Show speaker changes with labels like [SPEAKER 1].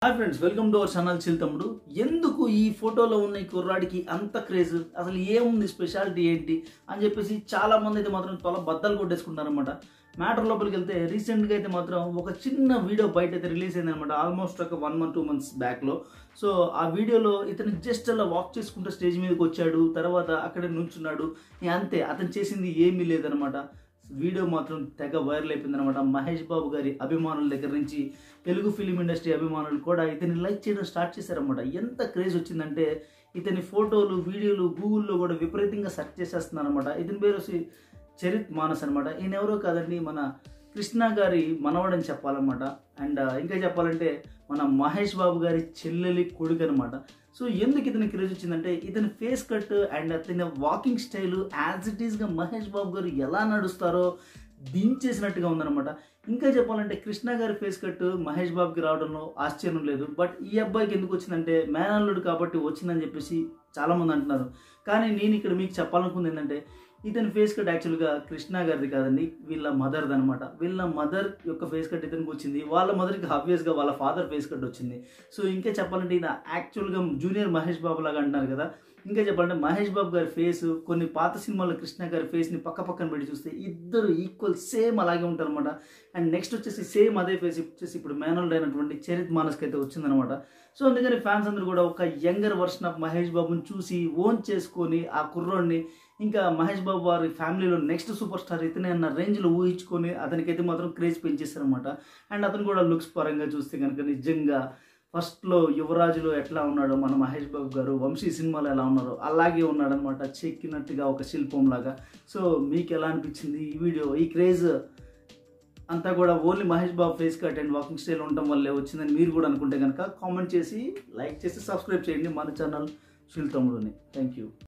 [SPEAKER 1] hi friends welcome to our channel చిల్తమ్ముడు ఎందుకు ఈ ఫోటోలో ఉన్న ఈ కుర్రాడికి అంత క్రేజ్ అసలు ఏముంది స్పెషాలిటీ ఏంటి అని చెప్పేసి చాలా మంది అయితే మాత్రం తల బద్దలు కొట్టేసుకుంటారు అనమాట మ్యాటర్ లోపలికి వెళ్తే రీసెంట్గా అయితే మాత్రం ఒక చిన్న వీడియో బయట అయితే రిలీజ్ అయింది అనమాట ఆల్మోస్ట్ ఒక వన్ మంత్ టూ మంత్స్ బ్యాక్లో సో ఆ వీడియోలో ఇతను జస్ట్ అలా వాక్ చేసుకుంటూ స్టేజ్ మీదకి వచ్చాడు తర్వాత అక్కడే నుంచున్నాడు ఇక అంతే అతను చేసింది ఏమీ లేదనమాట వీడియో మాత్రం తెగ వైరల్ అయిపోయింది అనమాట మహేష్ బాబు గారి అభిమానుల దగ్గర నుంచి తెలుగు ఫిలిం ఇండస్ట్రీ అభిమానులు కూడా ఇతని లైక్ చేయడం స్టార్ట్ చేశారనమాట ఎంత క్రేజ్ వచ్చిందంటే ఇతని ఫోటోలు వీడియోలు గూగుల్లో కూడా విపరీతంగా సెర్చ్ చేసేస్తున్నారు అనమాట ఇతని పేరు వచ్చి చరిత్ మానస్ అనమాట ఈయన ఎవరో కాదండి మన కృష్ణ గారి మనవడని చెప్పాలన్నమాట అండ్ ఇంకా చెప్పాలంటే మన మహేష్ బాబు గారి చెల్లెలి కొడుకు అనమాట సో ఎందుకు ఇతని క్రేజ్ వచ్చిందంటే ఇతని ఫేస్ కట్ అండ్ అతని వాకింగ్ స్టైల్ యాజ్ ఇట్ ఈస్గా మహేష్ బాబు గారు ఎలా నడుస్తారో దించేసినట్టుగా ఉందన్నమాట ఇంకా చెప్పాలంటే కృష్ణ గారి ఫేస్ కట్ మహేష్ బాబుకి రావడంలో ఆశ్చర్యం లేదు బట్ ఈ అబ్బాయికి ఎందుకు వచ్చిందంటే మేనల్లుడు కాబట్టి వచ్చిందని చెప్పేసి చాలామంది అంటున్నారు కానీ నేను ఇక్కడ మీకు చెప్పాలనుకుంది ఏంటంటే ఇతని ఫేస్ కట్ యాక్చువల్గా కృష్ణ గారిది కాదండి వీళ్ళ మదర్ది అనమాట వీళ్ళ మదర్ యొక్క ఫేస్ కట్ ఇతనికి వచ్చింది వాళ్ళ మదర్కి ఆబ్వియస్గా వాళ్ళ ఫాదర్ ఫేస్ కట్ వచ్చింది సో ఇంకా చెప్పాలంటే ఈయన యాక్చువల్గా జూనియర్ మహేష్ బాబు లాగా అంటున్నారు కదా ఇంకా చెప్పాలంటే మహేష్ బాబు గారి ఫేస్ కొన్ని పాత సినిమాల్లో కృష్ణ గారి ఫేస్ని పక్క పక్కన పెట్టి చూస్తే ఇద్దరు ఈక్వల్ సేమ్ అలాగే ఉంటారు అనమాట అండ్ నెక్స్ట్ వచ్చేసి సేమ్ అదే ఫేస్ వచ్చేసి ఇప్పుడు మేనల్డ్ అయినటువంటి చరిత్ మానస్కి అయితే వచ్చిందనమాట సో అందుకని ఫ్యాన్స్ అందరూ కూడా ఒక యంగర్ వర్షన్ ఆఫ్ మహేష్ బాబుని చూసి ఓన్ చేసుకొని ఆ కుర్రోడిని ఇంకా మహేష్ బాబు వారి ఫ్యామిలీలో నెక్స్ట్ సూపర్ స్టార్ ఇతనే అన్న రేంజ్లో ఊహించుకొని అతనికైతే మాత్రం క్రేజ్ పెంచేశారనమాట అండ్ అతను కూడా లుక్స్ పరంగా చూస్తే కనుక నిజంగా ఫస్ట్లో యువరాజులో ఎట్లా ఉన్నాడో మన మహేష్ బాబు గారు వంశీ సినిమాలో ఎలా ఉన్నారో అలాగే ఉన్నాడనమాట చెక్కినట్టుగా ఒక శిల్పం లాగా సో మీకు ఎలా అనిపించింది ఈ వీడియో ఈ క్రేజ్ అంతా కూడా only Mahesh Babu face cut and walking style ఉండటం వల్లే వచ్చిందని మీరు కూడా అనుకుంటే కనుక కామెంట్ చేసి లైక్ చేసి సబ్స్క్రైబ్ చేయండి మన ఛానల్ శిల్తముడుని థ్యాంక్ యూ